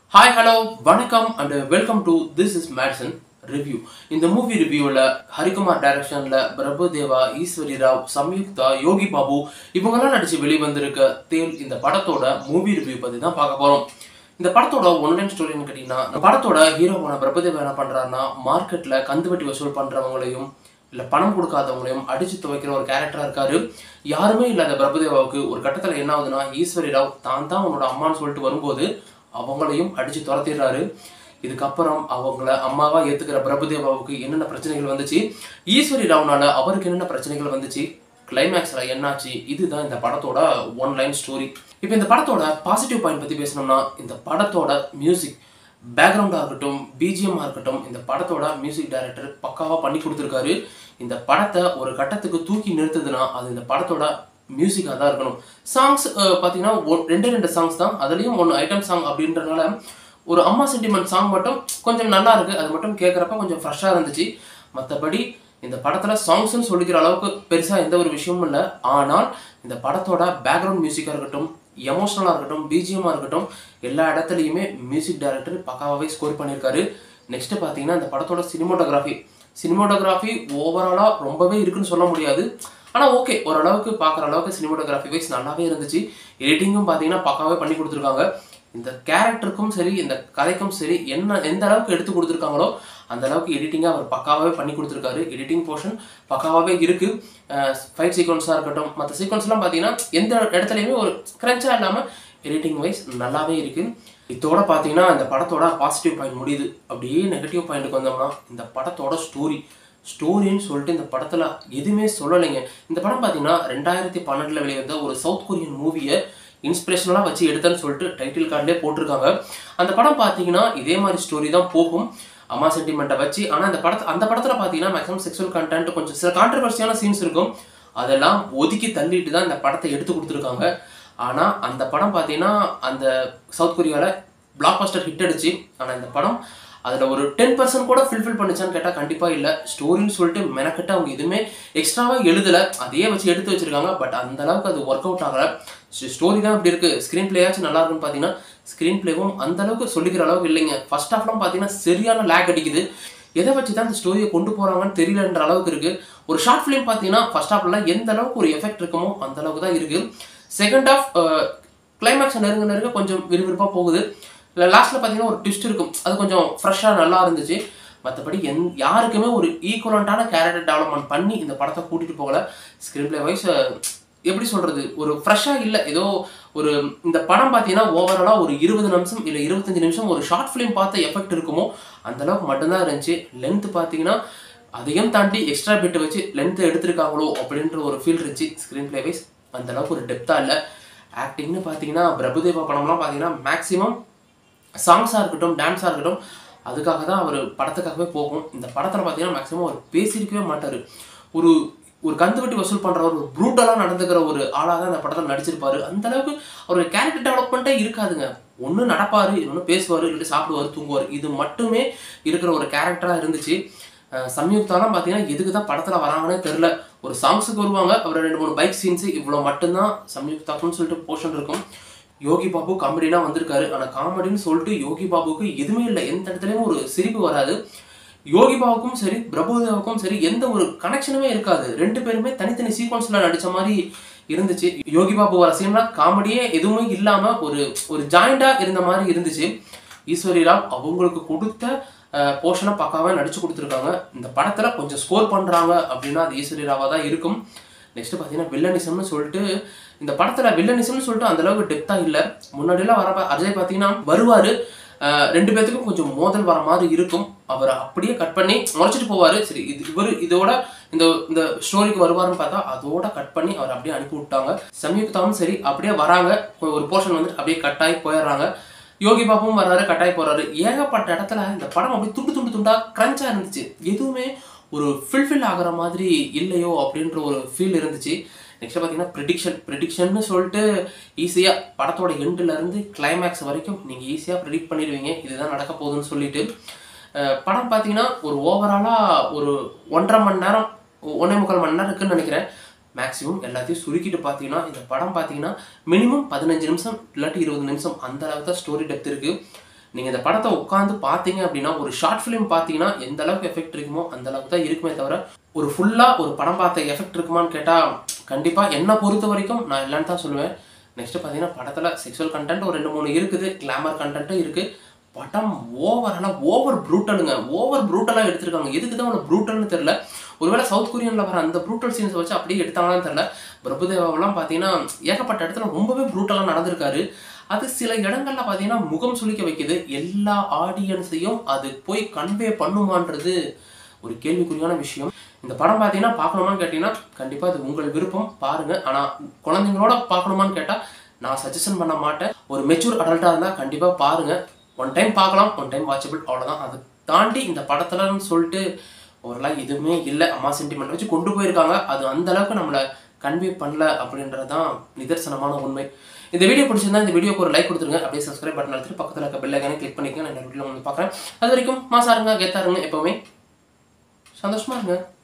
hi hello வணக்கம் and welcome to this is மேட்சன் review இந்த மூவி ரிவ்யூவில் ஹரிகுமார் டைரக்ஷனில் பிரபு தேவா ஈஸ்வரி ராவ் சம்யுக்தா யோகி பாபு இவங்கெல்லாம் நடிச்சு வெளிவந்திருக்க தேல் இந்த படத்தோட மூவி ரிவ்யூ பற்றி தான் பார்க்க போகிறோம் இந்த படத்தோட ஒன்லைன் ஸ்டோரின்னு கேட்டிங்கன்னா இந்த படத்தோட ஹீரோவான பிரபுதேவா என்ன பண்ணுறாருன்னா மார்க்கெட்டில் கந்து வெட்டி வசூல் பண்ணுறவங்களையும் இல்லை பணம் கொடுக்காதவங்களையும் அடிச்சு துவைக்கிற ஒரு கேரக்டராக இருக்காரு யாருமே இல்லாத பிரபுதேவாவுக்கு ஒரு கட்டத்தில் என்ன ஆகுதுன்னா ஈஸ்வரி ராவ் தான் தான் உன்னோட அம்மான்னு சொல்லிட்டு வரும்போது அவங்களையும் அடிச்சு துரத்திடுறாரு இதுக்கப்புறம் அவங்கள அம்மாவா ஏத்துக்கிற பிரபுதேவாவுக்கு என்னென்ன பிரச்சனைகள் வந்துச்சு ஈஸ்வரி ராவ்னால அவருக்கு என்னென்ன பிரச்சனைகள் வந்துச்சு கிளைமேக்ஸ்ல என்னாச்சு இதுதான் இந்த படத்தோட ஒன் லைன் ஸ்டோரி இப்போ இந்த படத்தோட பாசிட்டிவ் பாயிண்ட் பத்தி பேசணும்னா இந்த படத்தோட மியூசிக் பேக்ரவுண்டாக இருக்கட்டும் பிஜிஎம்மாக இருக்கட்டும் இந்த படத்தோட மியூசிக் டைரக்டர் பக்காவாக பண்ணி கொடுத்துருக்காரு இந்த படத்தை ஒரு கட்டத்துக்கு தூக்கி நிறுத்துதுன்னா அது இந்த படத்தோட மியூசிக்காக தான் இருக்கணும் சாங்ஸ் பார்த்தீங்கன்னா ஒ- ரெண்டே ரெண்டு சாங்ஸ் தான் அதுலேயும் ஒன்று ஐட்டம் சாங் அப்படின்றனால ஒரு அம்மா சென்டிமெண்ட் சாங் மட்டும் கொஞ்சம் நல்லா இருக்கு அது மட்டும் கேட்குறப்ப கொஞ்சம் ஃப்ரெஷ்ஷாக இருந்துச்சு மற்றபடி இந்த படத்தில் சாங்ஸ்னு சொல்லிக்கிற அளவுக்கு பெருசாக எந்த ஒரு விஷயமும் இல்லை ஆனால் இந்த படத்தோட பேக்ரவுண்ட் மியூசிக்காக இருக்கட்டும் எமோஷனலாக இருக்கட்டும் பிஜிஎம்மாக இருக்கட்டும் எல்லா இடத்துலையுமே மியூசிக் டைரக்டர் பக்காவாகவே ஸ்கோர் பண்ணியிருக்காரு நெக்ஸ்ட் பார்த்தீங்கன்னா இந்த படத்தோட சினிமோட்டோகிராஃபி சினிமோட்டோகிராஃபி ஓவராலாக ரொம்பவே இருக்குன்னு சொல்ல முடியாது ஆனால் ஓகே ஓரளவுக்கு பார்க்குற அளவுக்கு சினிமோட்டோகிராஃபி வைஸ் நல்லாவே இருந்துச்சு எடிட்டிங்கும் பார்த்தீங்கன்னா பக்காவே பண்ணி கொடுத்துருக்காங்க இந்த கேரக்டருக்கும் சரி இந்த கதைக்கும் சரி என்ன எந்த அளவுக்கு எடுத்து கொடுத்துருக்காங்களோ அந்த அளவுக்கு எடிட்டிங்காக அவர் பக்காவாகவே பண்ணி கொடுத்துருக்காரு எடிட்டிங் போர்ஷன் பக்காவாகவே இருக்குது ஃபைட் சீக்வன்ஸாக இருக்கட்டும் மற்ற சீக்வன்ஸ்லாம் பார்த்தீங்கன்னா எந்த இடத்துலையுமே ஒரு கிரன்ச்சாக இல்லாமல் எடிட்டிங் வைஸ் நல்லாவே இருக்குது இதோட பார்த்தீங்கன்னா இந்த படத்தோட பாசிட்டிவ் பாயிண்ட் முடியுது அப்படியே நெகட்டிவ் பாயிண்ட்டுக்கு வந்தோம்னா இந்த படத்தோட ஸ்டோரி ஸ்டோரின்னு சொல்லிட்டு இந்த படத்தில் எதுவுமே சொல்லலைங்க இந்த படம் பார்த்தீங்கன்னா ரெண்டாயிரத்தி பன்னெண்டில் வெளிவந்த ஒரு சவுத் கொரியன் மூவியை இன்ஸ்பிரேஷனலாக வச்சு எடுத்தேன்னு சொல்லிட்டு டைட்டில் கார்டிலே போட்டிருக்காங்க அந்த படம் பார்த்தீங்கன்னா இதே மாதிரி ஸ்டோரி தான் போகும் அம்மா சென்டிமெண்ட்டை வச்சு ஆனால் அந்த படத்தை அந்த படத்தில் பார்த்தீங்கன்னா மேக்ஸிமம் செக்ஷுவல் கண்டென்ட் கொஞ்சம் சில கான்ட்ரவர்சியான சீன்ஸ் இருக்கும் அதெல்லாம் ஒதுக்கி தள்ளிட்டு தான் இந்த படத்தை எடுத்து கொடுத்துருக்காங்க ஆனால் அந்த படம் பார்த்தீங்கன்னா அந்த சவுத் கொரியாவில் பிளாக் பஸ்டர் ஹிட் அடிச்சு ஆனால் இந்த படம் அதில் ஒரு டென் பர்சன்ட் கூட ஃபில்ஃபில் பண்ணுச்சான்னு கேட்டால் கண்டிப்பாக இல்லை ஸ்டோரின்னு சொல்லிட்டு மெனக்கட்டு அவங்க எதுவுமே எக்ஸ்ட்ராவாக எழுதலை அதையே வச்சு எடுத்து வச்சிருக்காங்க பட் அந்த அளவுக்கு அது ஒர்க் அவுட் ஆகலை ஸ்டோரி தான் இப்படி இருக்குது ஸ்க்ரீன் பிளேயாச்சும் நல்லா இருக்குன்னு பார்த்தீங்கன்னா ஸ்க்ரீன் பிளேவும் அந்த அளவுக்கு சொல்லிக்கிற அளவுக்கு இல்லைங்க ஃபர்ஸ்ட் ஹாஃப்லாம் பார்த்தீங்கன்னா சரியான லேக் அடிக்குது எதை வச்சு தான் இந்த ஸ்டோரியை கொண்டு போகிறாங்கன்னு தெரியலன்ற அளவுக்கு இருக்குது ஒரு ஷார்ட் ஃபிலிம் பார்த்தீங்கன்னா ஃபர்ஸ்ட் ஹாஃப்லாம் எந்த அளவுக்கு ஒரு எஃபெக்ட் இருக்குமோ அந்த அளவுக்கு தான் இருக்குது செகண்ட் ஹாஃப் கிளைமேக்ஸ் நெருங்க நெருங்க கொஞ்சம் விறுவிறுப்பாக போகுது இல்லை லாஸ்ட்டில் பார்த்தீங்கன்னா ஒரு ட்விஸ்ட் இருக்கும் அது கொஞ்சம் ஃப்ரெஷ்ஷாக நல்லா இருந்துச்சு மற்றபடி எந் யாருக்குமே ஒரு ஈக்குவலண்ட்டான கேரக்டர் டெவலப்மெண்ட் பண்ணி இந்த படத்தை கூட்டிகிட்டு போகல ஸ்க்ரீன் பிளே வைஸ் எப்படி சொல்கிறது ஒரு ஃப்ரெஷ்ஷாக இல்லை ஏதோ ஒரு இந்த படம் பார்த்தீங்கன்னா ஓவராலாக ஒரு இருபது நிமிஷம் இல்லை இருபத்தஞ்சு நிமிஷம் ஒரு ஷார்ட் ஃபிலிம் பார்த்த எஃபெக்ட் இருக்குமோ அந்த அளவுக்கு மட்டும்தான் இருந்துச்சு லென்த் பார்த்தீங்கன்னா அதையும் தாண்டி எக்ஸ்ட்ரா பிட் வச்சு லென்த் எடுத்திருக்காங்களோ அப்படின்ற ஒரு ஃபீல் இருந்துச்சு ஸ்க்ரீன் பிளே வைஸ் அந்த அளவுக்கு ஒரு டெப்த்தாக இல்லை ஆக்டிங்னு பார்த்தீங்கன்னா பிரபுதேவா படம்லாம் பார்த்தீங்கன்னா மேக்ஸிமம் சாங்ஸாக இருக்கட்டும் டான்ஸாக இருக்கட்டும் அதுக்காக தான் அவர் படத்துக்காகவே போகும் இந்த படத்தில் பார்த்தீங்கன்னா மேக்ஸிமம் அவர் பேசியிருக்கவே மாட்டார் ஒரு ஒரு கந்து வெட்டி வசூல் பண்ணுற ஒரு ப்ரூட்டலாக நடந்துக்கிற ஒரு ஆளாக தான் இந்த படத்தில் நடிச்சிருப்பாரு அந்த அளவுக்கு அவருடைய கேரக்டர் டெவலப்மெண்ட்டே இருக்காதுங்க ஒன்று நடப்பார் இன்னொன்று பேசுவார் இல்லாட்டி சாப்பிடுவார் தூங்குவார் இது மட்டுமே இருக்கிற ஒரு கேரக்டராக இருந்துச்சு அஹ் சம்யுக்தாலாம் பார்த்தீங்கன்னா எதுக்கு தான் படத்தில் வராங்கன்னே தெரில ஒரு சாங்ஸுக்கு வருவாங்க அப்புறம் ரெண்டு மூணு பைக் சீன்ஸு இவ்வளோ மட்டும்தான் சம்யுக்தாக்குன்னு சொல்லிட்டு போர்ஷன் இருக்கும் யோகி பாபு காமெடினா வந்திருக்காரு ஆனால் காமெடின்னு சொல்லிட்டு யோகி பாபுக்கு எதுவுமே இல்லை எந்த இடத்துலையும் ஒரு சிரிப்பு வராது யோகி பாபுக்கும் சரி பிரபுதேவுக்கும் சரி எந்த ஒரு கனெக்ஷனுமே இருக்காது ரெண்டு பேருமே தனித்தனி சீக்வன்ஸில் நடித்த மாதிரி இருந்துச்சு யோகி பாபு வர சீன்லாம் காமெடியே எதுவுமே இல்லாமல் ஒரு ஒரு ஜாயிண்டாக இருந்த மாதிரி இருந்துச்சு ஈஸ்வரி ராவ் அவங்களுக்கு கொடுத்த போர்ஷனை பக்காவே நடிச்சு கொடுத்துருக்காங்க இந்த படத்தில் கொஞ்சம் ஸ்கோர் பண்ணுறாங்க அப்படின்னா அது ஈஸ்வரி ராவாக தான் இருக்கும் நெக்ஸ்ட் பார்த்தீங்கன்னா வில்லனிசம்னு சொல்லிட்டு இந்த படத்தில் வில்லனிசம்னு சொல்லிட்டு அந்த அளவுக்கு டெப்த்தாக இல்லை முன்னாடிலாம் வரப்ப அஜய் பார்த்தீங்கன்னா வருவார் ரெண்டு பேத்துக்கும் கொஞ்சம் மோதல் வர மாதிரி இருக்கும் அவர் அப்படியே கட் பண்ணி முறைச்சிட்டு போவார் சரி இது இவர் இதோட இந்த இந்த ஸ்டோரிக்கு வருவாருன்னு பார்த்தா அதோட கட் பண்ணி அவர் அப்படியே அனுப்பி விட்டாங்க சம்யுக்தாவும் சரி அப்படியே வராங்க ஒரு போர்ஷன் வந்து அப்படியே கட் ஆகி போயிடுறாங்க யோகி பாபுவும் வர்றாரு கட்டாய் போறாரு ஏகப்பட்ட இடத்துல இந்த படம் அப்படியே துண்டு துண்டு துண்டா கிரஞ்சா இருந்துச்சு எதுவுமே ஒரு ஃபில்ஃபில் ஆகுற மாதிரி இல்லையோ அப்படின்ற ஒரு ஃபீல் இருந்துச்சு நெக்ஸ்ட் பார்த்தீங்கன்னா ப்ரிடிக்ஷன் ப்ரிடிக்ஷன்னு சொல்லிட்டு ஈஸியாக படத்தோட எண்டுல இருந்து கிளைமேக்ஸ் வரைக்கும் நீங்கள் ஈஸியாக ப்ரிடிக்ட் பண்ணிடுவீங்க இதுதான் நடக்க போகுதுன்னு சொல்லிட்டு அஹ் படம் பார்த்தீங்கன்னா ஒரு ஓவராலாக ஒரு ஒன்றரை மணி நேரம் ஒன்றே முக்கால் மணி நேரம் இருக்குன்னு நினைக்கிறேன் மேக்ஸிமம் எல்லாத்தையும் சுருக்கிட்டு பார்த்தீங்கன்னா இந்த படம் பார்த்தீங்கன்னா மினிமம் பதினஞ்சு நிமிஷம் இல்லாட்டி இருபது நிமிஷம் அந்த அளவுக்கு தான் ஸ்டோரி டெப்த் இருக்குது நீங்கள் இந்த படத்தை உட்காந்து பார்த்தீங்க அப்படின்னா ஒரு ஷார்ட் ஃபிலிம் பார்த்தீங்கன்னா எந்த அளவுக்கு எஃபெக்ட் இருக்குமோ அந்த அளவுக்கு தான் இருக்குமே தவிர ஒரு ஃபுல்லாக ஒரு படம் பார்த்த எஃபெக்ட் இருக்குமான்னு கேட்டால் கண்டிப்பாக என்னை பொறுத்த வரைக்கும் நான் இல்லைன்னு தான் சொல்லுவேன் நெக்ஸ்ட் பார்த்தீங்கன்னா படத்தில் செக்ஷுவல் கண்டென்ட் ஒரு ரெண்டு மூணு இருக்குது கிளாமர் கண்டென்ட்டும் இருக்குது படம் ஓவராலாக ஓவர் ப்ரூட்டலுங்க ஓவர் ப்ரூட்டலாக எடுத்திருக்காங்க எதுக்கு தான் அவ்வளோ ப்ரூட்டல்னு தெரில ஒருவேளை சவுத் கொரியனில் வர அந்த ப்ரூட்டல் சீன்ஸை வச்சு அப்படியே எடுத்தாங்களான்னு தெரில பிரபுதேவாவெல்லாம் பார்த்தீங்கன்னா ஏகப்பட்ட இடத்துல ரொம்பவே ப்ரூட்டலாக நடந்திருக்காரு அது சில இடங்கள்ல பார்த்தீங்கன்னா முகம் சுளிக்க வைக்குது எல்லா ஆடியன்ஸையும் அது போய் கன்வே பண்ணுமான்றது ஒரு கேள்விக்குறியான விஷயம் இந்த படம் பார்த்தீங்கன்னா பார்க்கணுமான்னு கேட்டிங்கன்னா கண்டிப்பாக அது உங்கள் விருப்பம் பாருங்கள் ஆனால் குழந்தைங்களோட பார்க்கணுமான்னு கேட்டால் நான் சஜஷன் பண்ண மாட்டேன் ஒரு மெச்சூர் அடல்ட்டாக இருந்தால் கண்டிப்பாக பாருங்கள் ஒன் டைம் பார்க்கலாம் ஒன் டைம் வாட்சபிள் அவ்வளோதான் அதை தாண்டி இந்த படத்துலன்னு சொல்லிட்டு ஓரளவு எதுவுமே இல்லை அம்மா சென்டிமெண்ட் வச்சு கொண்டு போயிருக்காங்க அது அந்த அளவுக்கு நம்மளை கன்வே பண்ணல அப்படின்றது தான் நிதர்சனமான உண்மை இந்த வீடியோ பிடிச்சிருந்தா இந்த வீடியோக்கு ஒரு லைக் கொடுத்துருங்க அப்படியே சப்ஸ்கிரைப் பட்டன் எடுத்துட்டு பக்கத்தில் இருக்க பெல் ஐக்கானே கிளிக் பண்ணிக்கங்க நான் வீடியோ வந்து பார்க்குறேன் அது வரைக்கும் மாசாருங்க கெத்தாருங்க எப்போவுமே சந்தோஷமா இருங்க